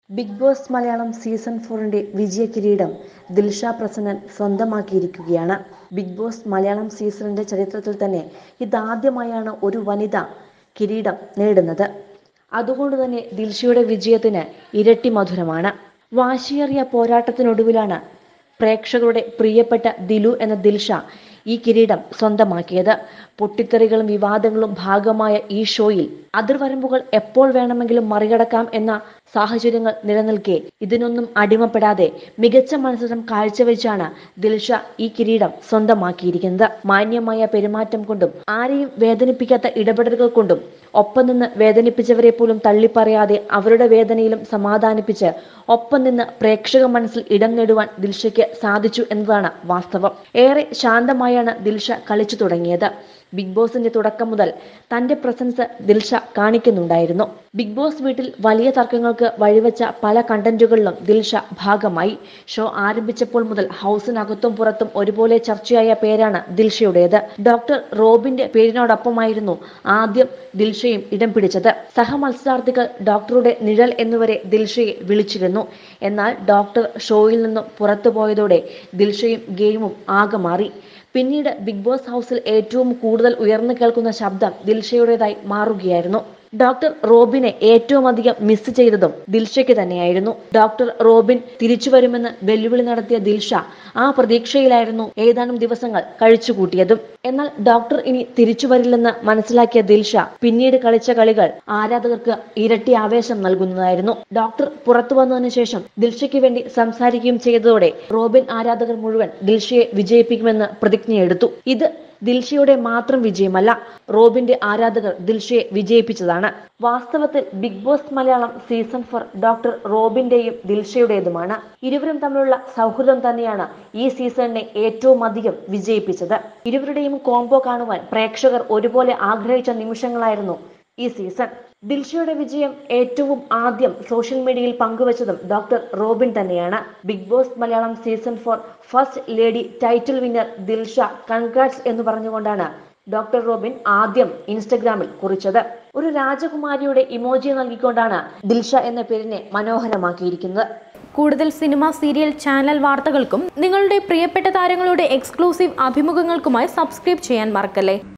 big Boss Malayalam season ഫോറിന്റെ വിജയ കിരീടം ദിൽഷ പ്രസന്നൻ സ്വന്തമാക്കിയിരിക്കുകയാണ് ബിഗ് ബോസ് മലയാളം സീസണിന്റെ ചരിത്രത്തിൽ തന്നെ ഇതാദ്യമായാണ് ഒരു വനിത കിരീടം നേടുന്നത് അതുകൊണ്ട് തന്നെ ദിൽഷയുടെ വിജയത്തിന് ഇരട്ടി മധുരമാണ് വാശിയേറിയ പോരാട്ടത്തിനൊടുവിലാണ് പ്രേക്ഷകരുടെ പ്രിയപ്പെട്ട ദിലു എന്ന ദിൽഷ ഈ കിരീടം സ്വന്തമാക്കിയത് പൊട്ടിത്തെറികളും വിവാദങ്ങളും ഭാഗമായ ഈ ഷോയിൽ അതിർവരമ്പുകൾ എപ്പോൾ വേണമെങ്കിലും മറികടക്കാം എന്ന സാഹചര്യങ്ങൾ നിലനിൽക്കെ ഇതിനൊന്നും അടിമപ്പെടാതെ മികച്ച മത്സരം കാഴ്ചവെച്ചാണ് ദിൽഷ ഈ കിരീടം സ്വന്തമാക്കിയിരിക്കുന്നത് മാന്യമായ പെരുമാറ്റം കൊണ്ടും ആരെയും വേദനിപ്പിക്കാത്ത ഇടപെടലുകൾ കൊണ്ടും ഒപ്പം നിന്ന് വേദനിപ്പിച്ചവരെ പോലും തള്ളിപ്പറയാതെ അവരുടെ വേദനയിലും സമാധാനിപ്പിച്ച് ഒപ്പം നിന്ന് പ്രേക്ഷക മനസ്സിൽ ഇടം നേടുവാൻ ദിൽഷയ്ക്ക് സാധിച്ചു എന്നതാണ് വാസ്തവം ഏറെ ശാന്തമായാണ് ദിൽഷ കളിച്ചു തുടങ്ങിയത് ബിഗ് ബോസിന്റെ തുടക്കം മുതൽ തന്റെ പ്രസൻസ് ദിൽഷ കാണിക്കുന്നുണ്ടായിരുന്നു ബിഗ് ബോസ് വീട്ടിൽ വലിയ തർക്കങ്ങൾക്ക് വഴിവെച്ച പല കണ്ടന്റുകളിലും ദിൽഷ ഭാഗമായി ഷോ ആരംഭിച്ചപ്പോൾ മുതൽ ഹൗസിനകത്തും പുറത്തും ഒരുപോലെ ചർച്ചയായ പേരാണ് ദിൽഷയുടേത് ഡോക്ടർ റോബിന്റെ പേരിനോടൊപ്പമായിരുന്നു ആദ്യം ദിൽഷയും ഇടം പിടിച്ചത് സഹമത്സരാർത്ഥികൾ ഡോക്ടറുടെ നിഴൽ എന്നുവരെ ദിൽഷയെ വിളിച്ചിരുന്നു എന്നാൽ ഡോക്ടർ ഷോയിൽ നിന്നും പുറത്തു പോയതോടെ ദിൽഷയും ഗെയിമും ആകെ മാറി പിന്നീട് ബിഗ് ബോസ് ഹൗസിൽ ഏറ്റവും കൂടുതൽ ഉയർന്നു കേൾക്കുന്ന ശബ്ദം ദിൽഷയുടേതായി മാറുകയായിരുന്നു ഡോക്ടർ റോബിനെ ഏറ്റവും അധികം മിസ് ചെയ്തതും ദിൽഷയ്ക്ക് തന്നെയായിരുന്നു ഡോക്ടർ റോബിൻ തിരിച്ചു വരുമെന്ന് വെല്ലുവിളി നടത്തിയ ദിൽഷ ആ പ്രതീക്ഷയിലായിരുന്നു ഏതാനും ദിവസങ്ങൾ കഴിച്ചുകൂട്ടിയതും എന്നാൽ ഡോക്ടർ ഇനി തിരിച്ചു വരില്ലെന്ന് മനസ്സിലാക്കിയ ദിൽഷ പിന്നീട് കളിച്ച കളികൾ ആരാധകർക്ക് ഇരട്ടി ആവേശം നൽകുന്നതായിരുന്നു ഡോക്ടർ പുറത്തു വന്നതിനു ശേഷം ദിൽഷയ്ക്ക് വേണ്ടി സംസാരിക്കുകയും ചെയ്തതോടെ റോബിൻ ആരാധകർ മുഴുവൻ ദിൽഷയെ വിജയിപ്പിക്കുമെന്ന് പ്രതിജ്ഞയെടുത്തു ഇത് ദിൽഷയുടെ മാത്രം വിജയമല്ല റോബിന്റെ ആരാധകർ ദിൽഷയെ വിജയിപ്പിച്ചതാണ് വാസ്തവത്തിൽ Bigg Boss Malayalam season four doctor റോബിന്റെയും ദിൽഷയുടേതുമാണ് ഇരുവരും തമ്മിലുള്ള സൗഹൃദം തന്നെയാണ് ഈ സീസണിനെ ഏറ്റവും അധികം വിജയിപ്പിച്ചത് ഇരുവരുടെയും കോംബോ കാണുവാൻ പ്രേക്ഷകർ ഒരുപോലെ ആഗ്രഹിച്ച നിമിഷങ്ങളായിരുന്നു ഈ സീസൺ ദിൽഷയുടെ വിജയം ഏറ്റവും ആദ്യം സോഷ്യൽ മീഡിയയിൽ പങ്കുവച്ചതും ഡോക്ടർ റോബിൻ തന്നെയാണ് Bigg Boss Malayalam season four first lady title winner Dilsha congrats എന്ന് പറഞ്ഞുകൊണ്ടാണ് ഡോക്ടർ റോബിൻ ആദ്യം ഇൻസ്റ്റഗ്രാമിൽ കുറിച്ചത് ഒരു രാജകുമാരിയുടെ ഇമോജി നൽകിക്കൊണ്ടാണ് ദിൽഷ എന്ന പേരിനെ മനോഹരമാക്കിയിരിക്കുന്നത് കൂടുതൽ സിനിമ സീരിയൽ ചാനൽ വാർത്തകൾക്കും നിങ്ങളുടെ പ്രിയപ്പെട്ട താരങ്ങളുടെ എക്സ്ക്ലൂസീവ് അഭിമുഖങ്ങൾക്കുമായി സബ്സ്ക്രൈബ് ചെയ്യാൻ മറക്കല്ലേ